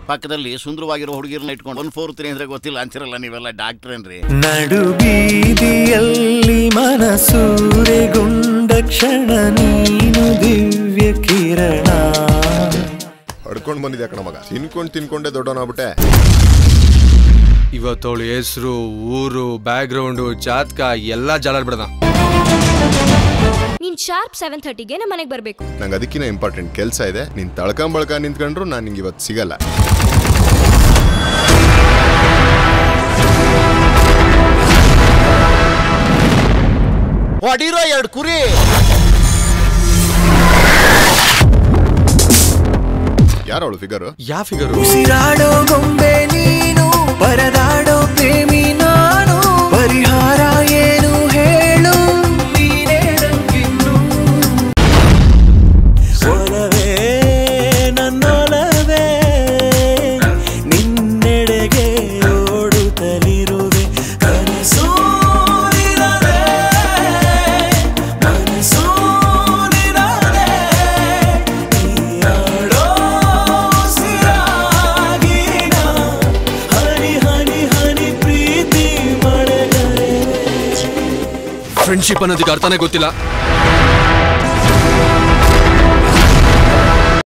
ಪಕ್ಕದಲ್ಲಿ ಸುಂದರವಾಗಿರೋ ಹುಡುಗಿರನ್ನ ಇಟ್ಕೊಂಡು one four three ಅಂದ್ರೆ ಗೊತ್ತಿಲ್ಲ ಅಂತಿರಲ್ಲ ನೀವೆಲ್ಲ ಡಾಕ್ಟರ್ ಏನ್ರಿ ನಡು ಬೀದಿಯಲ್ಲಿ ಮನಸೂರೆಗೊಂಡ ಕ್ಷಣ ನೀನು ದಿವ್ಯ ಕಿರಣ ಹೊಡ್ಕೊಂಡ್ ಬಂದಿದ್ಯಾ ಕಣ ಮಗ ತಿನ್ಕೊಂಡ್ ತಿನ್ಕೊಂಡೆ ದೊಡ್ಡವನಾಗ್ಬಿಟ್ಟೆ ಇವತ್ತವಳು ಹೆಸರು ಊರು ಬ್ಯಾಕ್ಗ್ರೌಂಡು ಜಾತಕ ಎಲ್ಲ ಜಾಲಾಡ್ಬಿಡದ ನೀನ್ ಶಾರ್ಪ್ ಸೆವೆನ್ ಥರ್ಟಿಗೆ ನಮ್ಮ ಮನೆಗೆ ಬರಬೇಕು ನಂಗೆ ಅದಕ್ಕಿಂತ ಇಂಪಾರ್ಟೆಂಟ್ ಕೆಲಸ ಇದೆ ನೀನ್ ತಳ್ಕೊಂಬಳ್ಕ ನಿಂತ್ಕೊಂಡ್ರು ನಾನು ನಿಂಗೆ ಇವತ್ತು ಸಿಗಲ್ಲ ಹೊಡಿರೋ ಎರಡು ಕುರಿ ಯಾರವಳು ಫಿಗರು ಯಾವ ಫಿಗರು ಉಸಿರಾಡೋ ಗೊಂಬೆ ನೀನು ಪರದಾಡೋ ಪ್ರೇಮಿ ನಾನು ಪರಿಹಾರ ಏನು ಹೇಳು ನೀನೇ ನಂಗಿನ್ನು ಒಲವೇ ನನ್ನೊಲವೇ ನಿನ್ನೆಡೆಗೆ ಓಡುತ್ತಲಿರುವೆ ಕನಸು ನಿನದೇ, ಮನಸ್ಸು ನಿನದೇ. ನೀಯಾಡೋ ಉಸಿರಾಗಿ ನಾ ಹನಿ ಹನಿ ಹನಿ ಪ್ರೀತಿ ಮಳೆಗರೆ ಫ್ರೆಂಡ್ಶಿಪ್ ಅನ್ನೋದಕ್ಕೆ ಅರ್ಥನೇ ಗೊತ್ತಿಲ್ಲ